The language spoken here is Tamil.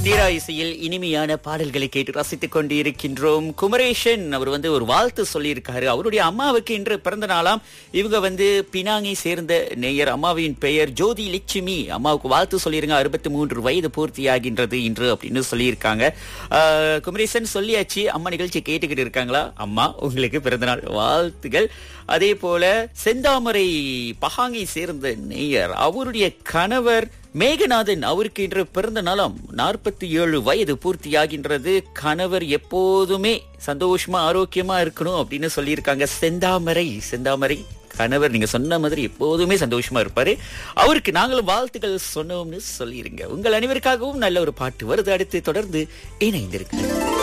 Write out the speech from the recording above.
தீரா இசையில் இனிமையான பாடல்களை கேட்டு ரசித்துக் கொண்டிருக்கின்றோம் குமரேஷன் அவர் வந்து ஒரு வாழ்த்து சொல்லியிருக்காரு அவருடைய அம்மாவுக்கு இன்று பிறந்த நாளாம் இவங்க வந்து பினாங்கை சேர்ந்த நேயர் அம்மாவின் பெயர் ஜோதி லட்சுமி அம்மாவுக்கு வாழ்த்து சொல்லிருங்க அறுபத்தி மூன்று வயது பூர்த்தியாகின்றது இன்று அப்படின்னு சொல்லியிருக்காங்க ஆஹ், குமரேசன் சொல்லியாச்சு அம்மா நிகழ்ச்சி கேட்டுக்கிட்டு இருக்காங்களா அம்மா உங்களுக்கு பிறந்தநாள் வாழ்த்துகள் அதே போல செந்தாமரை பகாங்கை சேர்ந்த நேயர் அவருடைய கணவர் மேகநாதன் அவருக்கு இன்று பிறந்த நாளாம் நாற்பத்தி ஏழு வயது பூர்த்தியாகின்றது கணவர் எப்போதுமே சந்தோஷமா ஆரோக்கியமா இருக்கணும் அப்படின்னு சொல்லியிருக்காங்க செந்தாமரை செந்தாமரை கணவர் நீங்க சொன்ன மாதிரி எப்போதுமே சந்தோஷமா இருப்பாரு அவருக்கு நாங்களும் வாழ்த்துக்கள் சொன்னோம்னு சொல்லிருங்க உங்கள் அனைவருக்காகவும் நல்ல ஒரு பாட்டு வருது அடுத்து தொடர்ந்து இணைந்திருக்கு